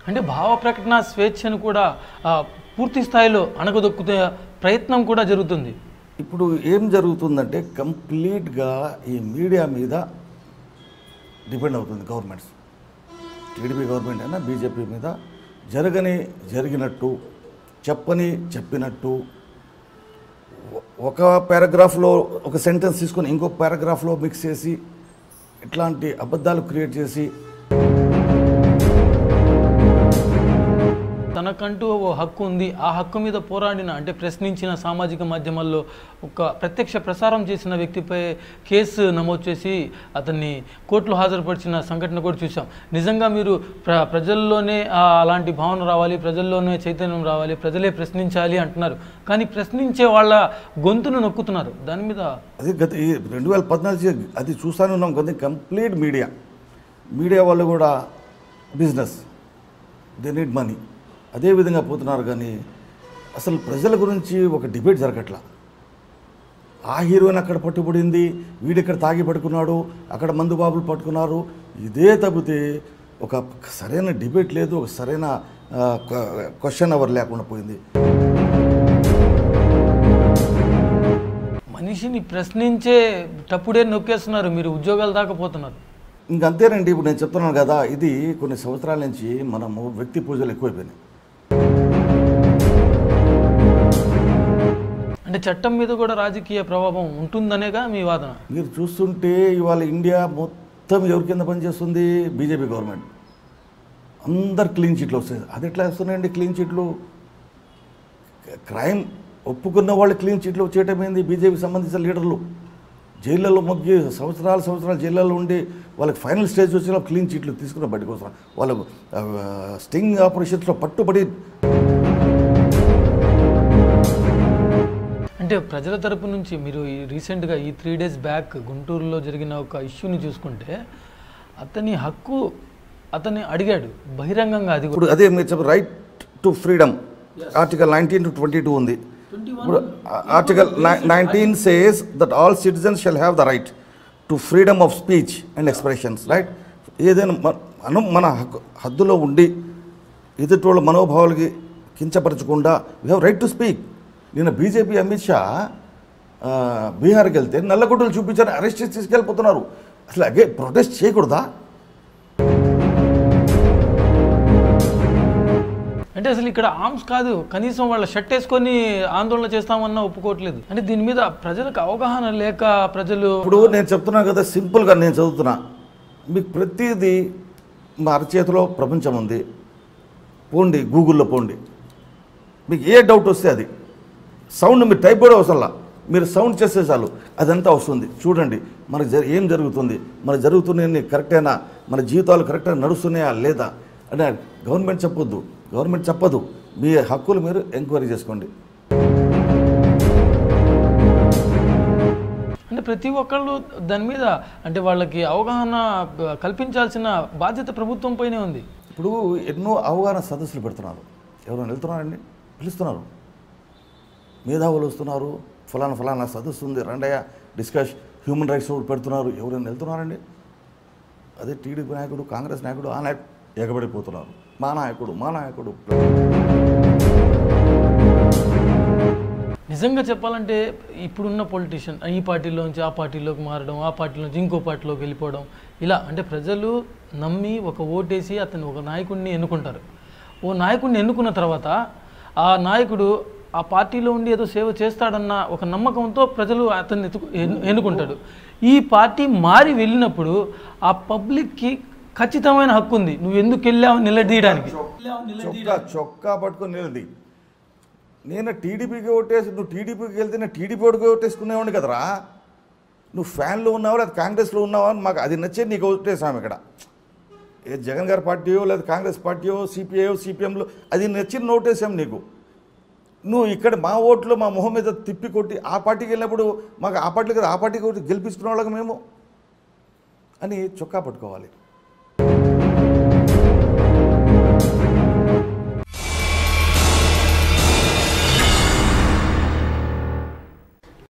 అంటే భావ ప్రకటన స్వేచ్ఛను కూడా ఆ, పూర్తి స్థాయిలో అణగదొక్కుతే ప్రయత్నం కూడా జరుగుతుంది ఇప్పుడు ఏం జరుగుతుందంటే కంప్లీట్గా ఈ మీడియా మీద డిపెండ్ అవుతుంది గవర్నమెంట్స్ టీడీపీ గవర్నమెంట్ అయినా బీజేపీ మీద జరగని జరిగినట్టు చెప్పని చెప్పినట్టు ఒ- ఒక పారాగ్రాఫ్లో ఒక సెంటెన్స్ తీసుకొని ఇంకో పారాగ్రాఫ్లో మిక్స్ చేసి ఇట్లాంటి అబద్ధాలు క్రియేట్ చేసి తనకంటూ ఓ హక్కు ఉంది ఆ హక్కు మీద పోరాడిన అంటే ప్రశ్నించిన సామాజిక మాధ్యమాల్లో ఒక ప్రత్యక్ష ప్రసారం చేసిన వ్యక్తిపై కేసు నమోదు చేసి అతన్ని కోర్టులో హాజరుపరిచిన సంఘటన కూడా చూసాం నిజంగా మీరు ప్ర ప్రజల్లోనే ఆ అలాంటి భావన రావాలి ప్రజల్లోనే చైతన్యం రావాలి ప్రజలే ప్రశ్నించాలి అంటున్నారు కానీ ప్రశ్నించే వాళ్ళ గొంతును నొక్కుతున్నారు దాని మీద అది గత ఈ రెండు వేల పద్నాలుగు అది చూస్తానే ఉన్నాం కదా కంప్లీట్ మీడియా మీడియా వాళ్ళు కూడా బిజినెస్ దే నీడ్ మనీ అదే విధంగా పోతున్నారు కానీ అసలు ప్రజల గురించి ఒక డిబేట్ జరగట్లా ఆ హీరోయిన్ అక్కడ పట్టుబడింది వీడిక్కడ తాగి పట్టుకున్నాడు అక్కడ మందు బాబులు పట్టుకున్నారు ఇదే తప్పితే ఒక సరైన డిబేట్ లేదు ఒక సరైన క్వశ్చన్ అవర్ లేకుండా పోయింది మనిషిని ప్రశ్నించే టప్పుడే నొక్కేస్తున్నారు మీరు ఉద్యోగాలు దాకా పోతున్నారు ఇంకంతేనండి ఇప్పుడు నేను చెప్తున్నాను కదా ఇది కొన్ని సంవత్సరాల నుంచి మనము వ్యక్తి పూజలు ఎక్కువైపోయినాయి అంటే చట్టం మీద కూడా రాజకీయ ప్రభావం ఉంటుందనేగా మీ వాదన మీరు చూస్తుంటే ఇవాళ ఇండియా మొత్తం ఎవరి కింద పనిచేస్తుంది బీజేపీ గవర్నమెంట్ అందరు క్లీన్ చిట్లు వస్తాయి అది ఎట్లా వస్తున్నాయండి క్లీన్ చిట్లు క్రైమ్ ఒప్పుకున్న వాళ్ళు క్లీన్ చిట్లు చేయటం ఏంది బీజేపీకి సంబంధించిన లీడర్లు జైళ్ళలో మొగ్గి సంవత్సరాలు సంవత్సరాలు జైళ్ళలో ఉండి వాళ్ళకి ఫైనల్ స్టేజ్ వచ్చిన క్లీన్ చిట్లు తీసుకున్న బయటకు వస్తారు వాళ్ళకు ఆ, స్టింగ్ ఆపరేషన్స్లో పట్టుబడి అంటే ప్రజల తరపు నుంచి మీరు ఈ రీసెంట్గా ఈ త్రీ డేస్ బ్యాక్ గుంటూరులో జరిగిన ఒక ఇష్యూని చూసుకుంటే అతని హక్కు అతన్ని అడిగాడు బహిరంగంగా అది కూడా ఇప్పుడు అదే మీరు చెప్ప right to freedom article nineteen to twenty two ఉంది ఇప్పుడు article nineteen says that all citizens shall have the right to freedom of speech and expressions right ఏదైనా మ- మనం మన హక్కు హద్దులో ఉండి ఎదుటోళ్ళ మనోభావాలకి కించపరచకుండా we have right to speak నిన్న బీజేపీ అమిత్ షా ఆ, బీహార్కి వెళ్తే నల్లగొడ్డలు చూపించారు అరెస్ట్ చేసి తీసుకెళ్ళిపోతున్నారు అసలు అగే ప్రొటెస్ట్ చేయకూడదా అంటే అసలు ఇక్కడ ఆర్మ్స్ కాదు కనీసం వాళ్ళ షర్ట్ వేసుకొని ఆందోళన చేస్తామన్నా ఒప్పుకోవట్లేదు అంటే దీని మీద ప్రజలకు అవగాహన లేక ప్రజలు ఇప్పుడు నేను చెప్తున్నాను కదా సింపుల్గా నేను చదువుతున్నా మీకు ప్రతిదీ మా అరచేతిలో ప్రపంచం ఉంది పోండి గూగుల్లో పోండి మీకు ఏ డౌట్ వస్తే అది సౌండ్ మీరు టైప్ కూడా అవసరంలా మీరు సౌండ్ చేస్తే చాలు అదంతా వస్తుంది చూడండి మనకు జరి ఏం జరుగుతుంది మన జరుగుతున్నాయని కరెక్టేనా మన జీవితాలు కరెక్ట్గా నడుస్తున్నాయా లేదా అంటే గవర్నమెంట్ చెప్పొద్దు గవర్నమెంట్ చెప్పదు మీ హక్కులు మీరు ఎంక్వైరీ చేసుకోండి అంటే ప్రతి ఒక్కళ్ళు దాని మీద అంటే వాళ్ళకి అవగాహన బ- కల్పించాల్సిన బాధ్యత ప్రభుత్వం పైనే ఉంది ఇప్పుడు ఎన్నో అవగాహన సదస్సులు పెడుతున్నారు ఎవరైనా వెళ్తున్నారండి పిలుస్తున్నారు మేధావులు వస్తున్నారు ఫలానా ఫలానా సదస్సు ఉంది రండయ్య డిస్కస్ హ్యూమన్ రైట్స్ పెడుతున్నారు ఎవరైనా వెళ్తున్నారండి అదే టీడీపీ నాయకుడు కాంగ్రెస్ నాయకుడు ఆ నాయకుడు ఎగబడిపోతున్నారు మా నాయకుడు మా నాయకుడు నిజంగా చెప్పాలంటే ఇప్పుడున్న పొలిటీషియన్ ఈ పార్టీలోంచి ఆ పార్టీలోకి మారడం ఆ పార్టీలోంచి ఇంకో పార్టీలోకి వెళ్ళిపోవడం ఇలా అంటే ప్రజలు నమ్మి ఒక ఓటేసి అతను ఒక నాయకుడిని ఎన్నుకుంటారు ఓ నాయకుడిని ఎన్నుకున్న తర్వాత ఆ నాయకుడు ఆ పార్టీలో ఉండి ఏదో సేవ చేస్తాడన్న ఒక నమ్మకంతో ప్రజలు అతన్ని ఎత్తుకు ఎన్ను- ఎన్నుకుంటాడు ఈ పార్టీ మారి వెళ్ళినప్పుడు ఆ పబ్లిక్కి ఖచ్చితమైన హక్కు ఉంది నువ్వు ఎందుకు వెళ్ళావు నిలదీయడానికి చొక్కా చొక్కా పట్టుకొని నిలది నేను టీడీపీకి ఓటేసి నువ్వు టీడీపీకి వెళ్తే నేను టీడీపీ ఓటుకి ఓటేసుకునేవాడిని కదరా నువ్వు ఫ్యాన్లో ఉన్నావా లేదా కాంగ్రెస్లో ఉన్నావా అని మాకు అది నచ్చే నీకు ఓటేసాము ఇక్కడ ఏ జగన్ గారి పార్టీయో లేదా కాంగ్రెస్ పార్టీయో సిపిఐయో సిపిఎంలో అది నచ్చిన నోటేసాం నీకు నువ్వు ఇక్కడ మా ఓట్లు మా మొహం మీద తిప్పి కొట్టి ఆ పార్టీకి వెళ్ళినప్పుడు మాకు ఆ పార్టీ కదా ఆ పార్టీకి ఓటు గెలిపించుకునే వాళ్ళకి మేము అని చొక్కా పట్టుకోవాలి